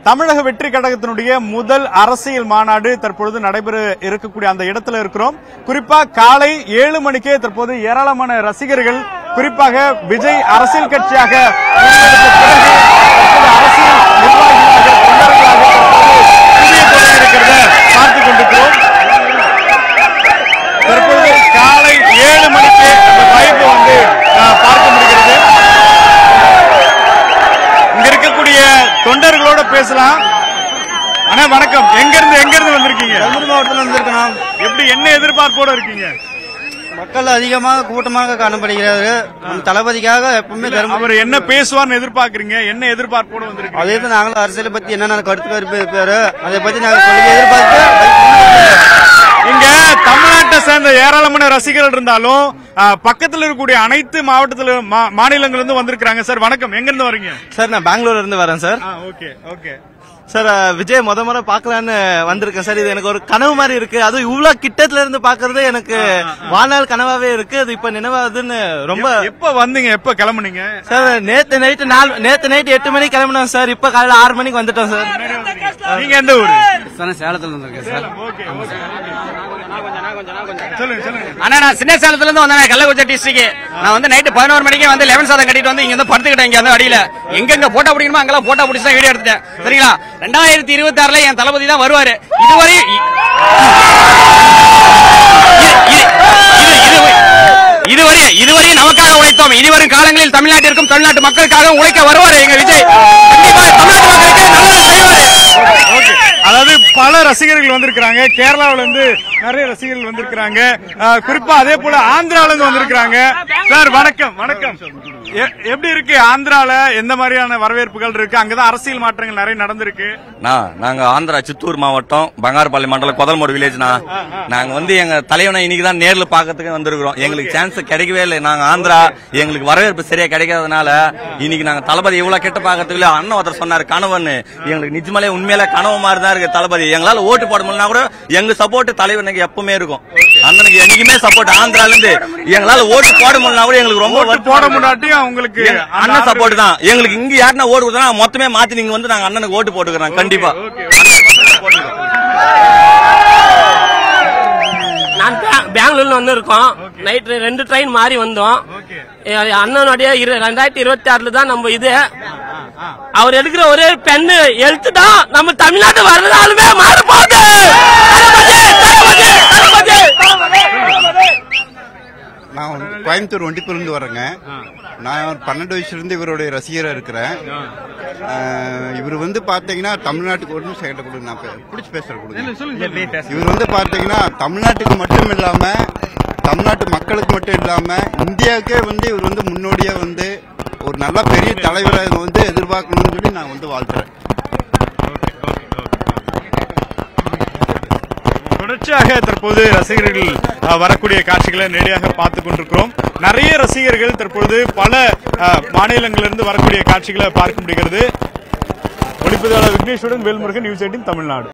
தமிழக வெற்றி கழகத்தினுடைய முதல் அரசியல் மாநாடு தற்பொழுது நடைபெற இருக்கக்கூடிய அந்த இடத்துல இருக்கிறோம் குறிப்பா காலை ஏழு மணிக்கே தற்போது ஏராளமான ரசிகர்கள் குறிப்பாக விஜய் அரசியல் கட்சியாக உருவெடுத்த பிறகு தற்போது அரசியல் நிர்வாகிகளாக தொண்டர்களாக தற்போது குவிய தொடங்கியிருக்கிறத பார்த்துக் கொண்டிருக்கிறோம் தற்போது காலை ஏழு மணிக்கு அந்த வைப்பு வந்து ஆஹ், பார்க்க முடிகிறது இங்க இருக்கக்கூடிய தொண்டர்களோட பேசலாம் அண்ணா வணக்கம் எங்க இருந்து எங்க இருந்து வந்திருக்கீங்க தருமபுரி மாவட்டத்தில் வந்திருக்கணும் எப்படி என்ன எதிர்பார்ப்போட இருக்கீங்க மக்கள் அதிகமாக கூட்டமாக காணப்படுகிறார்கள் நம் தளபதிக்காக எப்பவுமே தருமபுரி அவர் என்ன பேசுவார்னு எதிர்பார்க்கறீங்க என்ன எதிர்பார்ப்போட வந்திருக்கீங்க அதே தான் நாங்களும் அரசியலை பத்தி என்னென்ன கருத்து கருப்பு இருப்பாரு அதை பத்தி நாங்கள் கொள்கை எதிர்பார்த்து இங்க தமிழ்நாட்டை சேர்ந்த ஏராளமான ரசிகர்கள் இருந்தாலும் ஆஹ், பக்கத்துல இருக்கக்கூடிய அனைத்து மாவட்டத்துல மா- மாநிலங்கள்ல இருந்து வந்திருக்காங்க சார் வணக்கம் எங்க இருந்து வரீங்க சார் நான் பெங்களூர்ல இருந்து வரேன் சார் ஓகே ஓகே சார் அஹ், விஜய் முத முறை பார்க்கலான்னு வந்திருக்கேன் சார் இது எனக்கு ஒரு கனவு மாதிரி இருக்கு அதுவும் இவ்வளவு கிட்டத்துல இருந்து பாக்குறது எனக்கு வாழ்நாள் கனவாவே இருக்கு அது இப்ப நினைவாதுன்னு ரொம்ப எப்ப வந்தீங்க எப்ப கிளம்புனீங்க சார் நேத்து நைட்டு நாலு நேத்து நைட்டு எட்டு மணிக்கு கிளம்பினோம் சார் இப்ப காலையில ஆறு மணிக்கு வந்துட்டோம் சார் நீங்க எந்த ஊரு சேலத்தில் வந்திருக்கேன் சார் சொல்லுங்க சொல்லுங்க அண்ணா நான் சின்ன சேலத்துல இருந்து வந்தேன் கள்ளக்குறிச்சி டிஸ்ட்ரிக்ட் நான் வந்து நைட்டு பதினோரு மணிக்கு வந்து லெமன் சாதம் கட்டிட்டு வந்து இங்க வந்து படுத்துக்கிட்டேன் இங்க வந்து அடியில எங்கெங்க போட்டோ பிடிக்கணுமோ அங்கெல்லாம் போட்டோ பிடிச்சி தான் வீடியோ எடுத்தேன் சரிங்களா ரெண்டாயிரத்தி இருபத்தி ஆறுல என் தளபதி தான் வருவாரு இதுவரை இ- இ- இ- இது- இது- இதுவரை இதுவரை நமக்காக உழைத்தோம் இனிவரும் காலங்களில் தமிழ்நாட்டிற்கும் தமிழ்நாட்டு மக்களுக்காக உழைக்க வருவாரு எங்க விஜய் கண்டிப்பா தமிழ்நாட்டு மக்களுக்கு நல்லது செய்வாரு ஓகே அதாவது பல ரசிகர்கள் வந்திருக்காங்க கேரளாவுல இருந்து நிறைய ரசிகர்கள் வந்திருக்காங்க அஹ், குறிப்பா அதே போல ஆந்திரால இருந்து வந்திருக்காங்க சார் வணக்கம் வணக்கம் எ- எப்படி இருக்கு ஆந்திரால எந்த மாதிரியான வரவேற்புகள் இருக்கு அங்கதான் அரசியல் மாற்றங்கள் நிறைய நடந்திருக்கு நான் நாங்க ஆந்திரா சித்தூர் மாவட்டம் பங்காரப்பள்ளி மண்டலம் கொதல்மோடு வில்லேஜ்னா நாங்க வந்து எங்க தலைவனை இன்னைக்கு தான் நேர்ல பாக்கிறதுக்கு வந்திருக்கிறோம் எங்களுக்கு சான்ஸ் கிடைக்கவே இல்லை நாங்க ஆந்திரா எங்களுக்கு வரவேற்பு சரியா கிடைக்காதனால இன்னைக்கு நாங்க தளபதி இவ்வளவு கிட்ட பாக்கிறதுக்கு அண்ணன் ஒருத்தர் சொன்னாரு கணவன் எங்களுக்கு நிஜமாலே உண்மையில கனவு மாதிரி தான் இருக்கு தளபதி எங்களால ஓட்டு போட முடியலனா கூட எங்க சப்போர்ட் தலைவனுக்கு எப்பவுமே இருக்கும் அண்ணனுக்கு என்னைக்குமே சப்போர்ட் ஆந்திரால இருந்து எங்களால ஓட்டு போட முடியலனா கூட எங்களுக்கு ரொம்ப ஓட்டு வருத்தமா போட இருக்கு. முன்னாட்டியும் உங்களுக்கு எங்க அந்த அண்ணன் ஆதரவு- சப்போர்ட் தான் எங்களுக்கு இங்க யாருன்னா ஓட்டு கொடுத்தா மொத்தமே மாத்தி நீங்க வந்து நாங்க அண்ணனுக்கு ஓட்டு போட்டுக்கிறோம் கண்டிப்பா நான் பே- பெங்களூர்ல வந்து இருக்கோம் நைட் ரெண்டு ட்ரெயின் மாறி வந்தோம் எ- அண்ணனுடைய இரு- ரெண்டாயிரத்தி இருபத்தி ஆறுல தான் நம்ம இது அவர் எடுக்கிற ஒரே பெண்ணு எழுத்து தான் நம்ம தமிழ்நாட்டு வரலாறுமே மாற போகுது தளபதி, தளபதி, தளபதி, தளபதி. நான் வந்து கோயம்புத்தூர் ஒண்டிப்பூர்லேருந்து வரேங்க நான் ஒரு பன்னெண்டு வயசுலேருந்து இவருடைய ரசிகராக இருக்கிறேன் ஆஹ் இவர் வந்து பார்த்தீங்கன்னா தமிழ்நாட்டுக்கு ஒரு நிமிஷம் கிட்ட கொடுங்க நான் பே- பிடிச்சி பேசுகிறேன் கொடுங்க இவர் வந்து பார்த்தீங்கன்னா தமிழ்நாட்டுக்கு மட்டும் இல்லாமல் தமிழ்நாட்டு மக்களுக்கு மட்டும் இல்லாமல் இந்தியாவுக்கே வந்து இவர் வந்து முன்னோடியாக வந்து ஒரு நல்ல பெரிய தலைவரை வந்து எதிர்பார்க்கணும்னு சொல்லி நான் வந்து வாழ்த்துறேன் தொடர்ச்சியாக தற்போது ரசிகர்கள் அஹ், வரக்கூடிய காட்சிகளை நேரடியாக பார்த்துக் கொண்டிருக்கிறோம் நிறைய ரசிகர்கள் தற்பொழுது பல அஹ், மாநிலங்களிலிருந்து வரக்கூடிய காட்சிகளை பார்க்க முடிகிறது ஒளிப்பதிவாளர் விக்னேஸ்வரன் வேல்முருகன் நியூஸ் எயிட்டின் தமிழ்நாடு